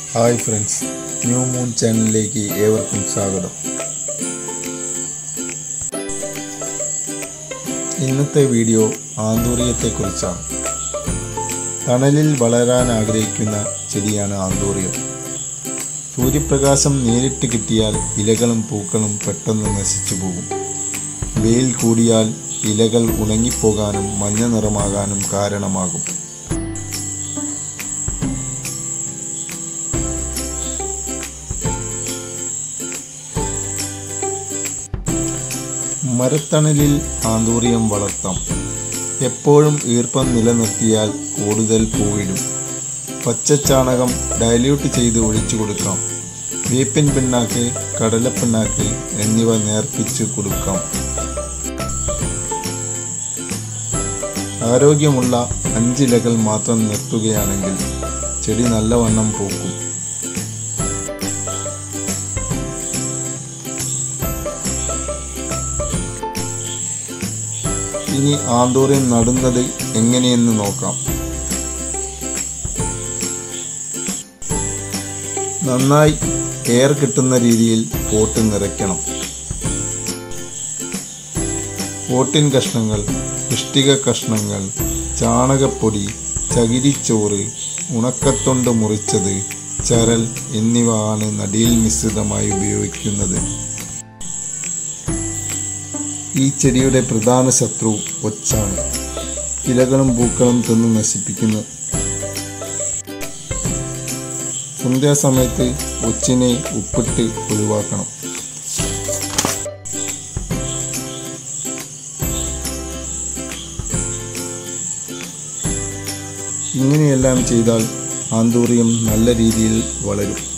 hi friends new moon ചാനലിലേക്ക് ഏവർക്കും സ്വാഗതം ഇന്നത്തെ വീഡിയോ ആന്തൂറിയത്തെക്കുറിച്ചാണ് തണലിൽ വളരാൻ ആഗ്രഹിക്കുന്ന ചെടിയാണ് ആന്തൂറിയം സൂര്യപ്രകാശം നേരിട്ട് കിട്ടിയാൽ ഇലകളും പൂക്കളും പെട്ടെന്ന് നശിച്ചു പോകും വെയിൽ കൂടിയാൽ ഇലകൾ ഉണങ്ങിപ്പോകാനും മഞ്ഞ നിറമാകാനും കാരണമാകും മരത്തണലിൽ ആന്തൂറിയം വളർത്താം എപ്പോഴും ഈർപ്പം നിലനിർത്തിയാൽ കൂടുതൽ പൂവിടും പച്ചച്ചാണകം ഡയല്യൂട്ട് ചെയ്ത് ഒഴിച്ചു കൊടുക്കാം വേപ്പിൻ പിണ്ണാക്ക് കടലപ്പിണ്ണാക്ക് എന്നിവ നേർപ്പിച്ച് കൊടുക്കാം ആരോഗ്യമുള്ള അഞ്ചിലകൾ മാത്രം നിർത്തുകയാണെങ്കിൽ ചെടി നല്ലവണ്ണം പൂക്കും ഇനി ആന്തൂറിയം നടുന്നത് എങ്ങനെയെന്ന് നോക്കാം നന്നായി എയർ കിട്ടുന്ന രീതിയിൽ പോട്ട് നിറയ്ക്കണം പോട്ടിൻ കഷ്ണങ്ങൾ ഇഷ്ടിക കഷ്ണങ്ങൾ ചാണകപ്പൊടി ചകിരിച്ചോറ് ഉണക്കത്തൊണ്ട് മുറിച്ചത് ചരൽ എന്നിവ ആണ് നടിയിൽ മിശ്രിതമായി ഉപയോഗിക്കുന്നത് ഈ ചെടിയുടെ പ്രധാന ശത്രു ഒച്ചാണ് ഇലകളും പൂക്കളും തിന്ന് നശിപ്പിക്കുന്നു സന്ധ്യാസമയത്ത് ഒച്ചിനെ ഉപ്പിട്ട് ഒഴിവാക്കണം ഇങ്ങനെയെല്ലാം ചെയ്താൽ ആന്തൂറിയം നല്ല രീതിയിൽ വളരും